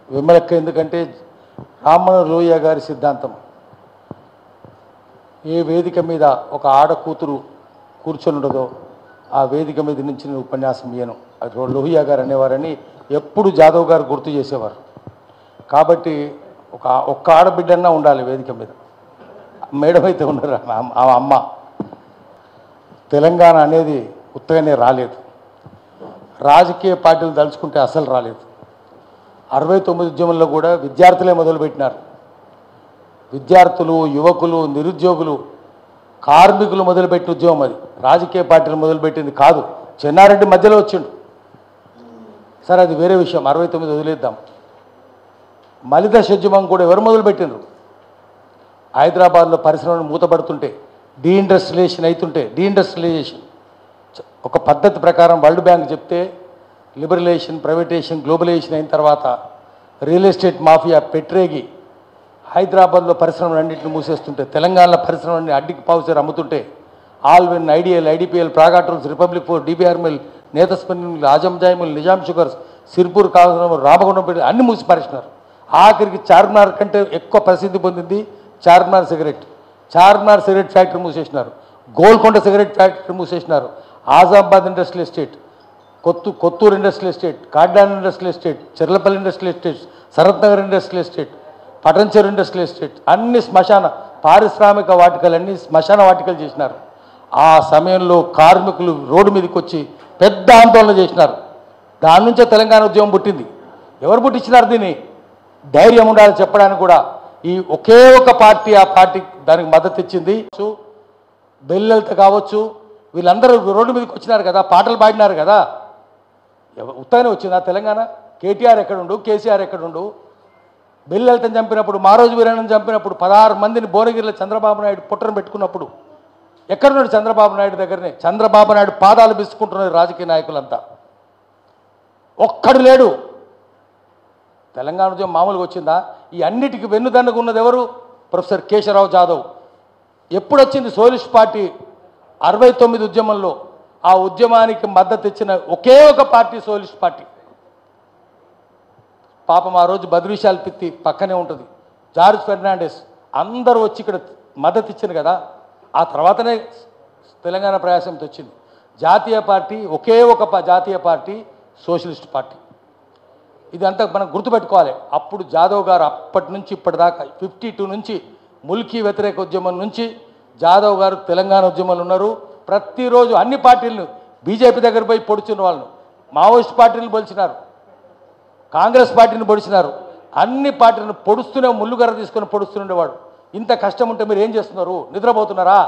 విమలక్క ఎందుకంటే రామణ లోయ గారి సిద్ధాంతం ఏ వేదిక మీద ఒక ఆడ కూతురు కూర్చొని ఉండదో ఆ వేదిక మీద నుంచి నేను ఉపన్యాసం ఇయ్యను అది లోహియా గారు అనేవారని ఎప్పుడు జాదవ్ గారు గుర్తు చేసేవారు కాబట్టి ఒక ఒక్క ఆడబిడ్డన్నా ఉండాలి వేదిక మీద మేడం అయితే ఉండరు ఆ- ఆ అమ్మ తెలంగాణ అనేది ఉత్తగానే రాలేదు రాజకీయ పార్టీలు తలుచుకుంటే అసలు రాలేదు అరవై తొమ్మిది ఉద్యమంలో కూడా విద్యార్థులే మొదలుపెట్టినారు విద్యార్థులు యువకులు నిరుద్యోగులు కార్మికులు మొదలుపెట్టిన ఉద్యమం అది రాజకీయ పార్టీలు మొదలుపెట్టింది కాదు చెన్నారెడ్డి మధ్యలో వచ్చిండు సరే అది వేరే విషయం అరవై తొమ్మిది వదిలేద్దాం మలిదశ ఉద్యమం కూడా ఎవరు మొదలుపెట్టిండ్రు హైదరాబాద్లో పరిశ్రమలు మూతపడుతుంటే డీఇండస్ట్రియలైజేషన్ అవుతుంటే డీఇండస్ట్రియలైజేషన్ ఒక పద్ధతి ప్రకారం వరల్డ్ బ్యాంక్ చెప్తే లిబరలైజేషన్ ప్రైవేటైజేషన్ గ్లోబలైజేషన్ అయిన తర్వాత రియల్ ఎస్టేట్ మాఫియా పెట్రేగి హైదరాబాద్లో పరిశ్రమలన్నింటిని మూసేస్తుంటే తెలంగాణలో పరిశ్రమలన్నీ అడ్డికి పావుసేరు అమ్ముతుంటే ఆల్విన్ ఐడియల్ IDPL Praga Tools Republic Forge DBR mill Netha spinning mill Azam Jahi mill Nizam Sugars Sirpur కావలసిన రామగుండం అన్ని మూసి పారేసినారు ఆఖరికి చార్మినార్ కంటే ఎక్కువ ప్రసిద్ధి పొందింది Charminar cigarette Charminar cigarette factory మూసేసినారు గోల్కొండ సిగరెట్ ఫ్యాక్టరీ మూసేసినారు ఆజాబాద్ ఇండస్ట్రియల్ ఎస్టేట్ కొత్తు Kothur industrial estate Katedan industrial estate Cherlapally industrial estate Sanath Nagar industrial estate Patancheru industrial estate అన్ని శ్మశాన పారిశ్రామిక వాటికలన్నీ శ్మశాన వాటికలు చేసినారు ఆ సమయంలో కార్మికులు రోడ్డు మీదకి వచ్చి పెద్ద ఆందోళన చేసినారు దాని నుంచే తెలంగాణ ఉద్యమం పుట్టింది ఎవరు పుట్టించినారు దీన్ని ధైర్యం ఉండాలి చెప్పడానికి కూడా ఈ ఒకే ఒక పార్టీ ఆ పార్టీ దానికి మద్దతు ఇచ్చింది బెల్లెలత కావచ్చు వీళ్ళందరూ రోడ్డు మీదకి వచ్చినారు కదా పాటలు పాడినారు కదా ఎవ- ఉత్తగానే వచ్చిందా తెలంగాణ కేటీఆర్ ఎక్కడుండు కేసీఆర్ ఎక్కడుండు బెల్లెలతను చంపినప్పుడు మారోజు వీరಣ್ಣను చంపినప్పుడు పదహారు మందిని భువనగిరిలో చంద్రబాబు నాయుడు పుట్టను పెట్టుకున్నప్పుడు ఎక్కడున్నాడు చంద్రబాబు నాయుడు దగ్గరనే చంద్రబాబు నాయుడు పాదాలు బిసుకుంటున్నారు రాజకీయ నాయకులంతా ఒక్కడు లేడు తెలంగాణ ఉద్యమం మామూలుగా వచ్చిందా ఈ అన్నిటికీ వెన్నుదన్నుగా ఉన్నది ఎవరు ప్రొఫెసర్ కేశవరావు జాదవ్ ఎప్పుడు వచ్చింది సోలిస్ట్ పార్టీ అరవై తొమ్మిది ఉద్యమంలో ఆ ఉద్యమానికి మద్దతు ఇచ్చిన ఒకే ఒక పార్టీ సోలిస్ట్ పార్టీ పాపం ఆ రోజు బద్రీశాల్ పిత్తి పక్కనే ఉంటుంది జార్జ్ ఫెర్నాండెస్ అందరూ వచ్చి ఇక్కడ మద్దతు ఇచ్చింది కదా ఆ తర్వాతనే తెలంగాణ ప్రయాసంతో వచ్చింది జాతీయ పార్టీ ఒకే ఒక ప- జాతీయ పార్టీ సోషలిస్ట్ పార్టీ ఇదంతా మనం గుర్తుపెట్టుకోవాలి అప్పుడు జాదవ్ గారు అప్పటి నుంచి ఇప్పటిదాకా ఫిఫ్టీ టూ నుంచి ముల్కీ వ్యతిరేక ఉద్యమం నుంచి జాదవ్ గారు తెలంగాణ ఉద్యమంలో ఉన్నారు ప్రతిరోజు అన్ని పార్టీలను బీజేపీ దగ్గర పోయి పొడిచిన వాళ్ళను మావోయిస్ట్ పార్టీలను పొడిచినారు కాంగ్రెస్ పార్టీని పొడిచినారు అన్ని పార్టీలను పొడుస్తూనే ముళ్ళుగర్ర తీసుకొని పొడుస్తుండేవాడు ఇంత కష్టం ఉంటే మీరు ఏం చేస్తున్నారు నిద్రపోతున్నారా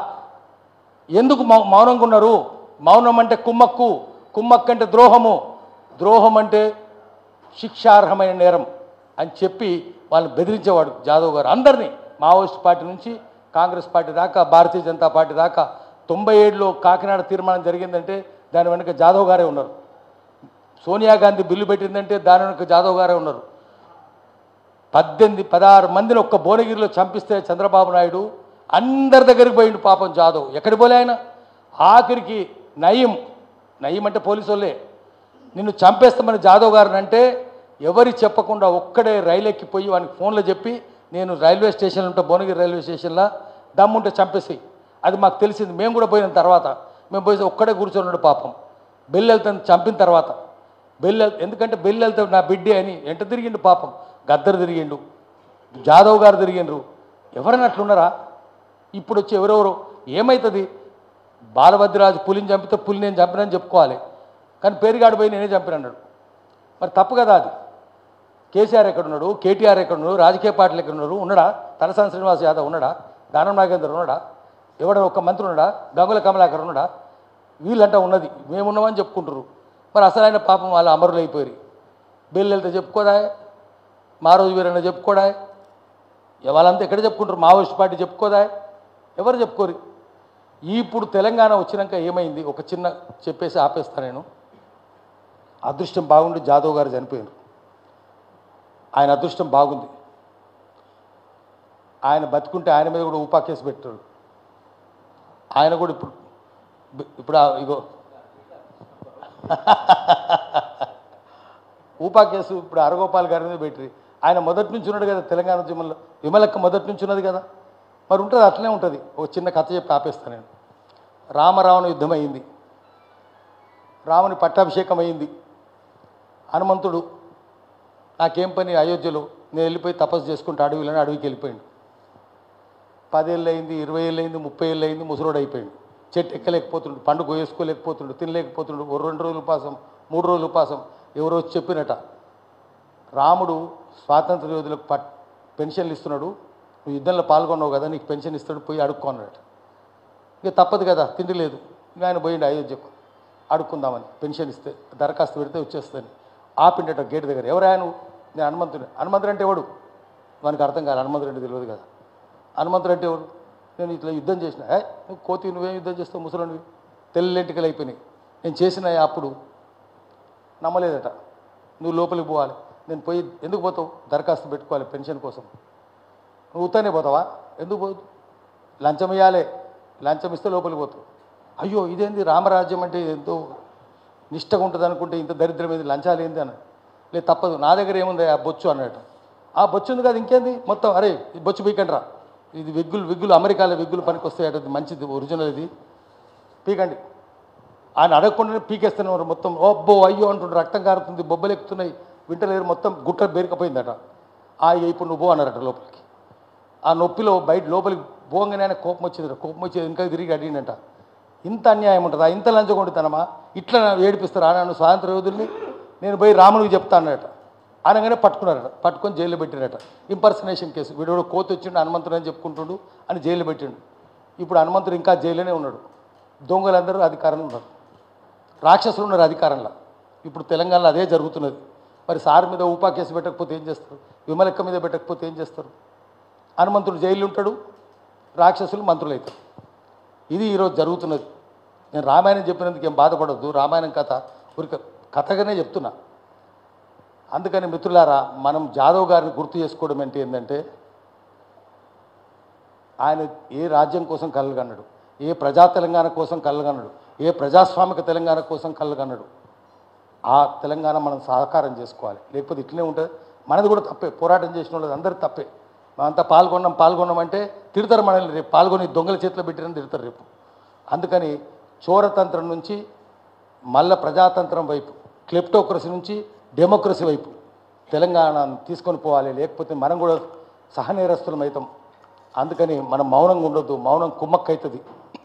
ఎందుకు మౌ మౌనంగా ఉన్నారు మౌనం అంటే కుమ్మక్కు కుమ్మక్కు అంటే ద్రోహము ద్రోహం అంటే శిక్షార్హమైన నేరం అని చెప్పి వాళ్ళని బెదిరించేవాడు జాదవ్ గారు అందరినీ మావోయిస్ట్ పార్టీ నుంచి కాంగ్రెస్ పార్టీ దాకా భారతీయ జనతా పార్టీ దాకా తొంభై ఏడులో కాకినాడ తీర్మానం జరిగిందంటే దాని వెనుక జాదవ్ గారే ఉన్నారు సోనియా గాంధీ బిల్లు పెట్టిందంటే దాని వెనుక జాదవ్ గారే ఉన్నారు పద్దెనిమిది పదహారు మందిని ఒక్క భువనగిరిలో చంపిస్తే చంద్రబాబు నాయుడు అందరి దగ్గరికి పోయిండు పాపం జాదవ్ ఎక్కడికి పోలే ఆయన ఆఖరికి నయీం నయీం అంటే పోలీసు వాళ్ళే నిన్ను చంపేస్తామని జాదవ్ గారిని అంటే ఎవరి చెప్పకుండా ఒక్కడే రైలు ఎక్కిపోయి వానికి ఫోన్లో చెప్పి నేను రైల్వే స్టేషన్లో ఉంటా భువనగిరి రైల్వే స్టేషన్లో దమ్ముంటే చంపేసి అది మాకు తెలిసింది మేము కూడా పోయిన తర్వాత మేము పోయి ఒక్కడే కూర్చొని ఉన్నాడు పాపం బెల్లి వెళ్తాను చంపిన తర్వాత బెల్లి ఎందుకంటే బెల్లి వెళ్తాడు నా బిడ్డే అని ఎంట తిరిగిండు పాపం గద్దరు తిరిగిండు జాదవ్ గారు తిరిగిండ్రు ఎవరైనా అట్లున్నారా ఇప్పుడు వచ్చి ఎవరెవరు ఏమవుతుంది బాలభద్రరాజు పులిని చంపితే పులి నేను చంపినని చెప్పుకోవాలి కానీ పేరుగాడు పోయి నేనే చంపిన అన్నాడు మరి తప్పు కదా అది కేసీఆర్ ఎక్కడున్నాడు కేటీఆర్ ఎక్కడున్నాడు రాజకీయ పార్టీలు ఎక్కడున్నారు ఉన్నాడా తలసాని శ్రీనివాస్ యాదవ్ ఉన్నాడా దానం నాగేందర్ ఉన్నాడా ఎవడ ఒక మంత్రి ఉన్నాడా గంగుల కమలాకర్ ఉన్నాడా వీళ్ళంట ఉన్నది మేమున్నామని చెప్పుకుంటారు మరి అసలు ఆయన పాపం వాళ్ళు అమరులు అయిపోయారు బెల్లు వెళ్తే చెప్పుకోదా మా రోజు వీరన్న చెప్పుకోడా వాళ్ళంతా ఎక్కడ చెప్పుకుంటారు మావోయిస్ట్ పార్టీ చెప్పుకోదా ఎవరు చెప్పుకోరు ఇప్పుడు తెలంగాణ వచ్చినాక ఏమైంది ఒక చిన్న చెప్పేసి ఆపేస్తా నేను అదృష్టం బాగుండి జాదవ్ గారు చనిపోయారు ఆయన అదృష్టం బాగుంది ఆయన బతుకుంటే ఆయన మీద కూడా ఊపా కేసు పెట్టాడు ఆయన కూడా ఇప్పుడు ఇప్పుడు ఆ- ఇగో ఊపా కేసు ఇప్పుడు అరగోపాల్ గారి మీద పెట్టి ఆయన మొదటి నుంచి ఉన్నాడు కదా తెలంగాణ ఉద్యమంలో విమలక్క మొదటి నుంచి ఉన్నది కదా మరి ఉంటుంది అట్లనే ఉంటుంది ఒక చిన్న కథ చెప్పి ఆపేస్తాను నేను రామరావణ యుద్ధం అయింది రాముని పట్టాభిషేకం అయింది హనుమంతుడు నాకేం పని అయోధ్యలో నేను వెళ్ళిపోయి తపస్సు చేసుకుంటూ అడవిలోనే అడవికి వెళ్ళిపోయాడు పదేళ్ళు అయింది ఇరవై ఏళ్ళు అయింది ముప్పై ఏళ్ళు అయింది ముసలోడు అయిపోయాడు చెట్టు ఎక్కలేకపోతుండు పండు కోయేసుకోలేకపోతుండు తినలేకపోతుండు ఓ రెండు రోజులు ఉపాసం మూడు రోజులు ఉపాసం ఎవరో వచ్చి చెప్పినట రాముడు స్వాతంత్ర యోధులకు పట్ పెన్షన్లు ఇస్తున్నాడు నువ్వు యుద్ధంలో పాల్గొన్నావు కదా నీకు పెన్షన్ ఇస్తాడు పోయి అడుక్కున్నాడట ఇక తప్పదు కదా తిండి లేదు ఇంకా ఆయన పోయిండు అయోధ్యకు అడుక్కుందామని పెన్షన్ ఇస్తే దరఖాస్తు పెడితే వచ్చేస్తుంది ఆపిండట గేట్ దగ్గర ఎవరు ఆయన నేను హనుమంతుడు హనుమంతుడు అంటే ఎవడు మనకు అర్థం కాదు హనుమంతుడు అంటే తెలియదు కదా హనుమంతుడు అంటే ఎవడు నేను ఇట్లా యుద్ధం చేసిన ఏ నువ్వు కోతి నువ్వేం యుద్ధం చేస్తావు ముసలోనివి తెల్లెంటికలు అయిపోయినాయి నేను చేసిన అప్పుడు నమ్మలేదట నువ్వు లోపలికి పోవాలి నేను పోయి ఎందుకు పోతావు దరఖాస్తు పెట్టుకోవాలి పెన్షన్ కోసం నువ్వు ఉత్తనే పోతావా ఎందుకు పోదు లంచం ఇవ్వాలి లంచం ఇస్తే లోపలికి పోతావు అయ్యో ఇదేంది రామరాజ్యం అంటే ఎంతో నిష్టగా ఉంటుంది అనుకుంటే ఇంత దరిద్రం ఏంది లంచాలు ఏంది అని లేదు తప్పదు నా దగ్గర ఏముంది ఆ బొచ్చు అన్నట్టు ఆ బొచ్చు ఉంది కదా ఇంకేంది మొత్తం అరే ఈ బొచ్చు పీకండి రా ఇది విగ్గులు విగ్గులు అమెరికాలో విగ్గులు పనికి వస్తాయి అటు మంచిది ఒరిజినల్ ఇది పీకండి ఆయన అడగకుండానే పీకేస్తున్నారు మొత్తం ఓబ్బో అయ్యో అంటుండ్రు రక్తం కారుతుంది బొబ్బలు ఎక్కుతున్నాయి వింటలేరు మొత్తం గుట్ట బేరికపోయిందట ఆ ఇప్పుడు నువ్వు పో అన్నారట లోపలికి ఆ నొప్పిలో బయట లోపలికి పోగానే ఆయన కోపం వచ్చింది కోపం వచ్చి ఇంకా తిరిగి అడిగిందంట ఇంత అన్యాయం ఉంటుందా ఇంత లంచగొండితనమా ఇట్లా నన్ను ఏడిపిస్తారా నన్ను స్వాతంత్ర యోధుల్ని నేను పోయి రాముడికి చెప్తా అన్నట అనగానే పట్టుకున్నారట పట్టుకొని జైల్లో పెట్టారట ఇంపర్సనేషన్ కేసు వీడు కోతి వచ్చిండు హనుమంతుడు అని చెప్పుకుంటుండు అని జైల్లో పెట్టిండు ఇప్పుడు హనుమంతుడు ఇంకా జైల్లోనే ఉన్నాడు దొంగలందరూ అధికారంలో ఉన్నారు రాక్షసులు ఉన్నారు అధికారంలో ఇప్పుడు తెలంగాణలో అదే జరుగుతున్నది మరి సార్ మీద ఊపా కేసు పెట్టకపోతే ఏం చేస్తారు విమలక్క మీద పెట్టకపోతే ఏం చేస్తారు హనుమంతుడు జైలు ఉంటాడు రాక్షసులు మంత్రులు అవుతారు ఇది ఈరోజు జరుగుతున్నది నేను రామాయణం చెప్పినందుకు ఏం బాధపడద్దు రామాయణం కథ ఊరిక కథగానే చెప్తున్నా అందుకని మిత్రులారా మనం జాదవ్ గారిని గుర్తు చేసుకోవడం అంటే ఏంటంటే ఆయన ఏ రాజ్యం కోసం కలగన్నాడు ఏ ప్రజా తెలంగాణ కోసం కలగన్నాడు ఏ ప్రజాస్వామిక తెలంగాణ కోసం కలగన్నాడు ఆ తెలంగాణ మనం సహకారం చేసుకోవాలి లేకపోతే ఇట్లనే ఉంటుంది మనది కూడా తప్పే పోరాటం చేసిన వాళ్ళది అందరి తప్పే మనంతా పాల్గొన్నాం పాల్గొన్నాం అంటే తిడతారు మనల్ని రేపు పాల్గొని దొంగల చేతిలో పెట్టిరని తిడతారు రేపు అందుకని చోరతంత్రం నుంచి మళ్ళా ప్రజాతంత్రం వైపు క్లెప్టోక్రసీ నుంచి డెమోక్రసీ వైపు తెలంగాణను తీసుకొని పోవాలి లేకపోతే మనం కూడా సహనేరస్తులం అవుతాం అందుకని మనం మౌనంగా ఉండొద్దు మౌనం కుమ్మక్కవుతుంది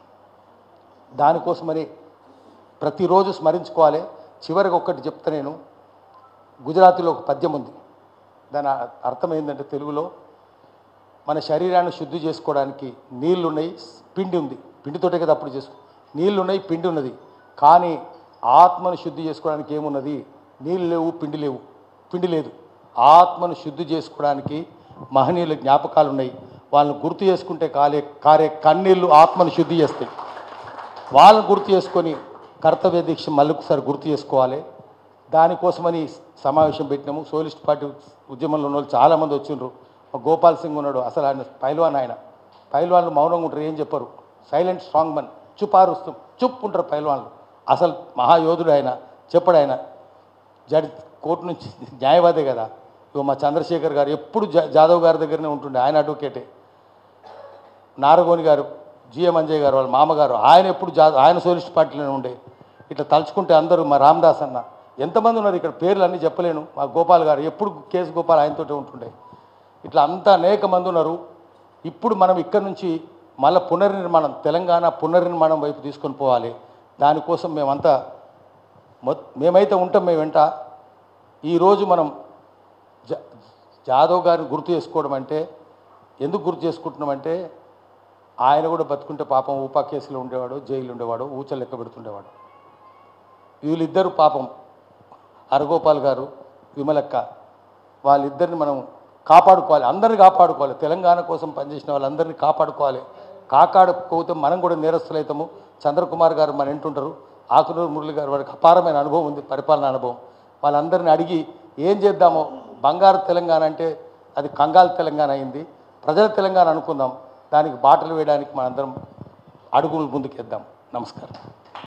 దానికోసమని ప్రతిరోజు స్మరించుకోవాలి చివరికి ఒక్కటి చెప్తా నేను గుజరాతీలో ఒక పద్యం ఉంది దాని అర్థం ఏంటంటే తెలుగులో మన శరీరాన్ని శుద్ధి చేసుకోవడానికి నీళ్లు ఉన్నాయి పిండి ఉంది పిండితోటే కదా అప్పుడు చేసుకో నీళ్లు ఉన్నాయి పిండి ఉన్నది కానీ ఆత్మను శుద్ధి చేసుకోవడానికి ఏమున్నది నీళ్ళు లేవు పిండి లేవు పిండి లేదు ఆత్మను శుద్ధి చేసుకోవడానికి మహనీయుల జ్ఞాపకాలు ఉన్నాయి వాళ్ళని గుర్తు చేసుకుంటే కాలే కారే కన్నీళ్ళు ఆత్మను శుద్ధి చేస్తాయి వాళ్ళని గుర్తు చేసుకొని కర్తవ్య దీక్ష మళ్ళొకసారి గుర్తు చేసుకోవాలి దానికోసమని సమావేశం పెట్టినాము సోలిస్ట్ పార్టీ ఉద్యమంలో ఉన్న వాళ్ళు చాలామంది వచ్చిండ్రు మా గోపాల్ సింగ్ ఉన్నాడు అసలు ఆయన పైల్వాన్ ఆయన పైల్వాన్లు మౌనంగా ఉంటారు ఏం చెప్పరు సైలెంట్ స్ట్రాంగ్ మన్ చుపారుస్తూ చుప్ ఉంటారు పైల్వాన్లు అసలు మహాయోధుడు ఆయన చెప్పడు ఆయన జడ్ కోర్టు నుంచి న్యాయవాదే కదా ఇగో మా చంద్రశేఖర్ గారు ఎప్పుడు జా- జాదవ్ గారి దగ్గరనే ఉంటుండే ఆయన అడ్వకేటే నారగోని గారు జిఎం అంజయ్ గారు వాళ్ళ మామగారు ఆయన ఎప్పుడు జా ఆయన సోలిస్ట్ పార్టీలోనే ఉండే ఇట్లా తలుచుకుంటే అందరూ మా రామదాస్ అన్న ఎంతమంది ఉన్నారు ఇక్కడ పేర్లు అన్నీ చెప్పలేను మా గోపాల్ గారు ఎప్పుడు కేసు గోపాల్ ఆయనతోటే ఉంటుండే ఇట్లా అంతా అనేక మంది ఉన్నారు ఇప్పుడు మనం ఇక్కడ నుంచి మళ్ళీ పునర్నిర్మాణం తెలంగాణ పునర్నిర్మాణం వైపు తీసుకొని పోవాలి దానికోసం మేమంతా మొ మేమైతే ఉంటాం మేము వెంట ఈరోజు మనం జా జాదవ్ గారిని గుర్తు చేసుకోవడం అంటే ఎందుకు గుర్తు చేసుకుంటున్నామంటే ఆయన కూడా బతుకుంటే పాపం ఊపా కేసులో ఉండేవాడు జైలు ఉండేవాడు ఊచలు లెక్క పెడుతుండేవాడు వీళ్ళిద్దరు పాపం హరగోపాల్ గారు విమలక్క వాళ్ళిద్దరిని మనం కాపాడుకోవాలి అందరిని కాపాడుకోవాలి తెలంగాణ కోసం పనిచేసిన వాళ్ళందరినీ కాపాడుకోవాలి కాపాడుకోకపోతే మనం కూడా నేరస్తులైతాము చంద్రకుమార్ గారు మన ఇంటుంటారు ఆకునూరు మురళి గారు వారికి అపారమైన అనుభవం ఉంది పరిపాలన అనుభవం వాళ్ళందరిని అడిగి ఏం చేద్దామో బంగారు తెలంగాణ అంటే అది కంగాల్ తెలంగాణ అయింది ప్రజల తెలంగాణ అనుకుందాం దానికి బాటలు వేయడానికి మనందరం అడుగులు ముందుకేద్దాం నమస్కారం